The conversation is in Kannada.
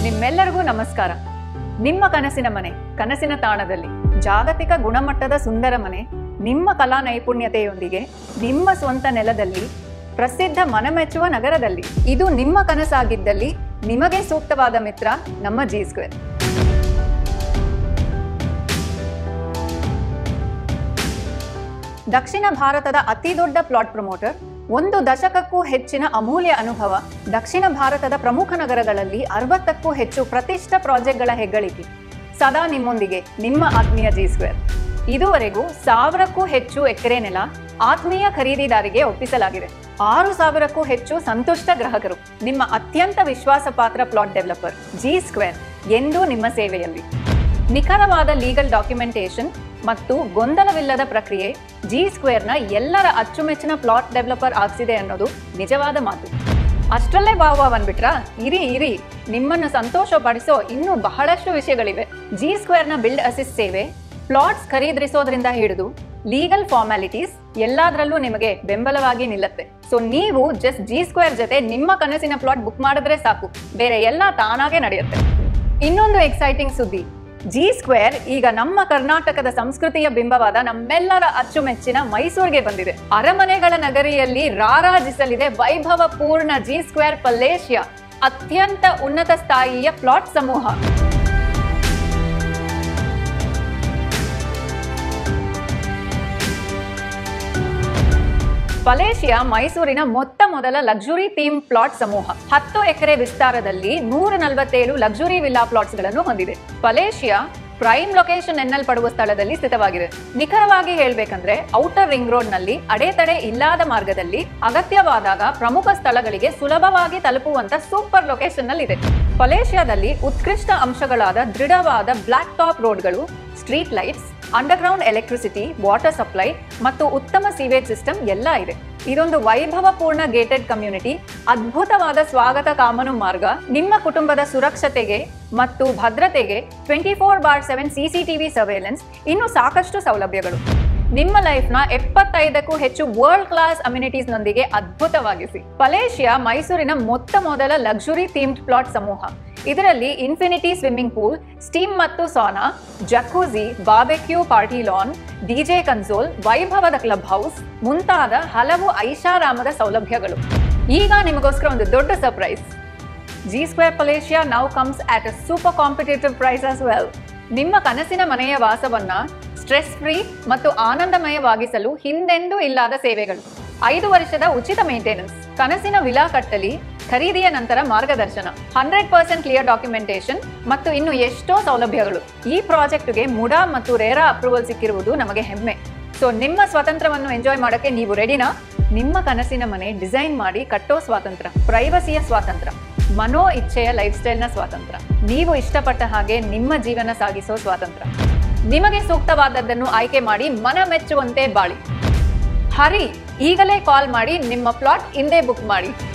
ನಿಮ್ಮೆಲ್ಲರಿಗೂ ನಮಸ್ಕಾರ ನಿಮ್ಮ ಕನಸಿನ ಮನೆ ಕನಸಿನ ತಾಣದಲ್ಲಿ ಜಾಗತಿಕ ಗುಣಮಟ್ಟದ ಸುಂದರ ಮನೆ ನಿಮ್ಮ ಕಲಾ ನೈಪುಣ್ಯತೆಯೊಂದಿಗೆ ನಿಮ್ಮ ಸ್ವಂತ ನೆಲದಲ್ಲಿ ಪ್ರಸಿದ್ಧ ಮನಮೆಚ್ಚುವ ನಗರದಲ್ಲಿ ಇದು ನಿಮ್ಮ ಕನಸಾಗಿದ್ದಲ್ಲಿ ನಿಮಗೆ ಸೂಕ್ತವಾದ ಮಿತ್ರ ನಮ್ಮ ಜಿ ಸ್ಕ್ವೇರ್ ದಕ್ಷಿಣ ಭಾರತದ ಅತಿ ದೊಡ್ಡ ಪ್ಲಾಟ್ ಪ್ರಮೋಟರ್ ಒಂದು ದಶಕಕ್ಕೂ ಹೆಚ್ಚಿನ ಅಮೂಲ್ಯ ಅನುಭವ ದಕ್ಷಿಣ ಭಾರತದ ಪ್ರಮುಖ ನಗರಗಳಲ್ಲಿ ಅರವತ್ತಕ್ಕೂ ಹೆಚ್ಚು ಪ್ರತಿಷ್ಠ ಪ್ರಾಜೆಕ್ಟ್ಗಳ ಹೆಗ್ಗಳಿಕೆ ಸದಾ ನಿಮ್ಮೊಂದಿಗೆ ನಿಮ್ಮ ಆತ್ಮೀಯ ಜಿ ಸ್ಕ್ವೇರ್ ಇದುವರೆಗೂ ಸಾವಿರಕ್ಕೂ ಹೆಚ್ಚು ಎಕರೆ ನೆಲ ಆತ್ಮೀಯ ಖರೀದಿದಾರಿಗೆ ಒಪ್ಪಿಸಲಾಗಿದೆ ಆರು ಸಾವಿರಕ್ಕೂ ಹೆಚ್ಚು ಸಂತುಷ್ಟ ಗ್ರಾಹಕರು ನಿಮ್ಮ ಅತ್ಯಂತ ವಿಶ್ವಾಸಪಾತ್ರ ಪ್ಲಾಟ್ ಡೆವಲಪರ್ ಜಿ ಸ್ಕ್ವೇರ್ ಎಂದೂ ನಿಮ್ಮ ಸೇವೆಯಲ್ಲಿ ನಿಖರವಾದ ಲೀಗಲ್ ಡಾಕ್ಯುಮೆಂಟೇಶನ್ ಮತ್ತು ಗೊಂದಲವಿಲ್ಲದ ಪ್ರಕ್ರಿಯೆ ಜಿ ಸ್ಕ್ವೇರ್ನ ಎಲ್ಲರ ಅಚ್ಚುಮೆಚ್ಚಿನ ಪ್ಲಾಟ್ ಡೆವಲಪರ್ ಆಗ್ಸಿದೆ ಅನ್ನೋದು ನಿಜವಾದ ಮಾತು ಅಷ್ಟರಲ್ಲೇ ಬಾವ ಬಂದ್ಬಿಟ್ರಾ ಇರಿ ಇರಿ ನಿಮ್ಮನ್ನು ಸಂತೋಷಪಡಿಸೋ ಇನ್ನೂ ಬಹಳಷ್ಟು ವಿಷಯಗಳಿವೆ ಜಿ ಸ್ಕ್ವೇರ್ನ ಬಿಲ್ಡ್ ಅಸಿಸ್ಟ್ ಸೇವೆ ಪ್ಲಾಟ್ಸ್ ಖರೀದಿಸೋದ್ರಿಂದ ಹಿಡಿದು ಲೀಗಲ್ ಫಾರ್ಮ್ಯಾಲಿಟೀಸ್ ಎಲ್ಲದರಲ್ಲೂ ನಿಮಗೆ ಬೆಂಬಲವಾಗಿ ನಿಲ್ಲತ್ತೆ ಸೊ ನೀವು ಜಸ್ಟ್ ಜಿ ಸ್ಕ್ವೇರ್ ಜೊತೆ ನಿಮ್ಮ ಕನಸಿನ ಪ್ಲಾಟ್ ಬುಕ್ ಮಾಡಿದ್ರೆ ಸಾಕು ಬೇರೆ ಎಲ್ಲ ತಾನಾಗೆ ನಡೆಯುತ್ತೆ ಇನ್ನೊಂದು ಎಕ್ಸೈಟಿಂಗ್ ಸುದ್ದಿ ಜಿ ಸ್ಕ್ವೇರ್ ಈಗ ನಮ್ಮ ಕರ್ನಾಟಕದ ಸಂಸ್ಕೃತಿಯ ಬಿಂಬವಾದ ನಮ್ಮೆಲ್ಲರ ಅಚ್ಚುಮೆಚ್ಚಿನ ಮೈಸೂರಿಗೆ ಬಂದಿದೆ ಅರಮನೆಗಳ ನಗರಿಯಲ್ಲಿ ರಾರಾಜಿಸಲಿದೆ ವೈಭವ ಪೂರ್ಣ ಜಿ ಸ್ಕ್ವೇರ್ ಪಲ್ಲೇಶಿಯ ಅತ್ಯಂತ ಉನ್ನತ ಸ್ಥಾಯಿಯ ಪ್ಲಾಟ್ ಸಮೂಹ ಪಲೇಶಿಯಾ ಮೈಸೂರಿನ ಮೊತ್ತ ಮೊದಲ ಲಕ್ಸುರಿ ಥೀಮ್ ಪ್ಲಾಟ್ ಸಮೂಹ ಹತ್ತು ಎಕರೆ ವಿಸ್ತಾರದಲ್ಲಿ ನೂರ ನಲವತ್ತೇಳು ಲಕ್ಸುರಿ ವಿಲ್ಲಾ ಪ್ಲಾಟ್ಸ್ ಗಳನ್ನು ಹೊಂದಿದೆ ಪಲೇಶಿಯಾ ಪ್ರೈಮ್ ಲೊಕೇಶನ್ ಎನ್ನಲ್ಪಡುವ ಸ್ಥಳದಲ್ಲಿ ಸ್ಥಿತವಾಗಿದೆ ನಿಖರವಾಗಿ ಹೇಳ್ಬೇಕಂದ್ರೆ ಔಟರ್ ರಿಂಗ್ ರೋಡ್ ನಲ್ಲಿ ಅಡೆತಡೆ ಇಲ್ಲದ ಮಾರ್ಗದಲ್ಲಿ ಅಗತ್ಯವಾದಾಗ ಪ್ರಮುಖ ಸ್ಥಳಗಳಿಗೆ ಸುಲಭವಾಗಿ ತಲುಪುವಂತ ಸೂಪರ್ ಲೊಕೇಶನ್ ನಲ್ಲಿದೆ ಪಲೇಶಿಯಾದಲ್ಲಿ ಉತ್ಕೃಷ್ಟ ಅಂಶಗಳಾದ ದೃಢವಾದ ಬ್ಲಾಕ್ ಟಾಪ್ ರೋಡ್ಗಳು street lights underground electricity water supply ಮತ್ತು ಉತ್ತಮ ಸೀವೇಜ್ ಸಿಸ್ಟಮ್ ಎಲ್ಲ ಇದೆ ಇದೊಂದು ವೈಭವಪೂರ್ಣ ಗೇಟೆಡ್ ಕಮ್ಯುನಿಟಿ ಅದ್ಭುತವಾದ ಸ್ವಾಗತ ಕಾಮನು ಮಾರ್ಗ ನಿಮ್ಮ ಕುಟುಂಬದ ಸುರಕ್ಷತೆಗೆ ಮತ್ತು ಭದ್ರತೆಗೆ twenty four by seven CCTV surveillance ಇನ್ನು ಸಾಕಷ್ಟು ಸೌಲಭ್ಯಗಳು ನಿಮ್ಮ ಲೈಫ್ನ ಎಪ್ಪತ್ತೈದಕ್ಕೂ ಹೆಚ್ಚು ವರ್ಲ್ಡ್ ಕ್ಲಾಸ್ ಅಮ್ಯುನಿಟೀಸ್ ನೊಂದಿಗೆ ಅದ್ಭುತವಾಗಿಸಿ ಪಲೇಶಿಯಾ ಮೈಸೂರಿನ ಮೊತ್ತ ಮೊದಲ ಲಕ್ಸುರಿ ಥೀಮ್ಡ್ ಪ್ಲಾಟ್ ಸಮೂಹ ಇದರಲ್ಲಿ ಇನ್ಫಿನಿಟಿ ಸ್ವಿಮ್ಮಿಂಗ್ ಪೂಲ್ ಸ್ಟೀಮ್ ಮತ್ತು sauna jacuzzi barbecue party lawn DJ console ವೈಭವದ ಕ್ಲಬ್ ಹೌಸ್ ಮುಂತಾದ ಹಲವು ಐಷಾರಾಮದ ಸೌಲಭ್ಯಗಳು ಈಗ ನಿಮಗೋಸ್ಕರ ಒಂದು ದೊಡ್ಡ surprise G square Palacia now comes at a super competitive price as well ನಿಮ್ಮ ಕನಸಿನ ಮನೆಯ ವಾಸವನ್ನ ಸ್ಟ್ರೆಸ್ ಫ್ರೀ ಮತ್ತು ಆನಂದಮಯವಾಗಿಸಲು ಹಿಂದೆಂದೂ ಇಲ್ಲದ ಸೇವೆಗಳು ಐದು ವರ್ಷದ ಉಚಿತ ಮೇಂಟೆನೆನ್ಸ್ ಕನಸಿನ ವಿಲಾ ಕಟ್ಟಲಿ ಖರೀದಿಯ ನಂತರ ಮಾರ್ಗದರ್ಶನ ಹಂಡ್ರೆಡ್ ಪರ್ಸೆಂಟ್ ಕ್ಲಿಯರ್ ಡಾಕ್ಯುಮೆಂಟೇಶನ್ ಮತ್ತು ಇನ್ನು ಎಷ್ಟೋ ಸೌಲಭ್ಯಗಳು ಈ ಪ್ರಾಜೆಕ್ಟ್ಗೆ ಮುಡಾ ಮತ್ತು ರೇರಾ ಅಪ್ರೂವಲ್ ಸಿಕ್ಕಿರುವುದು ನಮಗೆ ಹೆಮ್ಮೆ ಸೊ ನಿಮ್ಮ ಸ್ವಾತಂತ್ರ್ಯವನ್ನು ಎಂಜಾಯ್ ಮಾಡೋಕೆ ನೀವು ರೆಡಿನಾ ನಿಮ್ಮ ಕನಸಿನ ಮನೆ ಡಿಸೈನ್ ಮಾಡಿ ಕಟ್ಟೋ ಸ್ವಾತಂತ್ರ್ಯ ಪ್ರೈವಸಿಯ ಸ್ವಾತಂತ್ರ್ಯ ಮನೋ ಇಚ್ಛೆಯ ಲೈಫ್ ಸ್ಟೈಲ್ನ ಸ್ವಾತಂತ್ರ್ಯ ನೀವು ಇಷ್ಟಪಟ್ಟ ಹಾಗೆ ನಿಮ್ಮ ಜೀವನ ಸಾಗಿಸೋ ಸ್ವಾತಂತ್ರ್ಯ ನಿಮಗೆ ಸೂಕ್ತವಾದದ್ದನ್ನು ಆಯ್ಕೆ ಮಾಡಿ ಮನ ಮೆಚ್ಚುವಂತೆ ಬಾಳಿ ಹರಿ ಈಗಲೇ ಕಾಲ್ ಮಾಡಿ ನಿಮ್ಮ ಪ್ಲಾಟ್ ಹಿಂದೆ ಬುಕ್ ಮಾಡಿ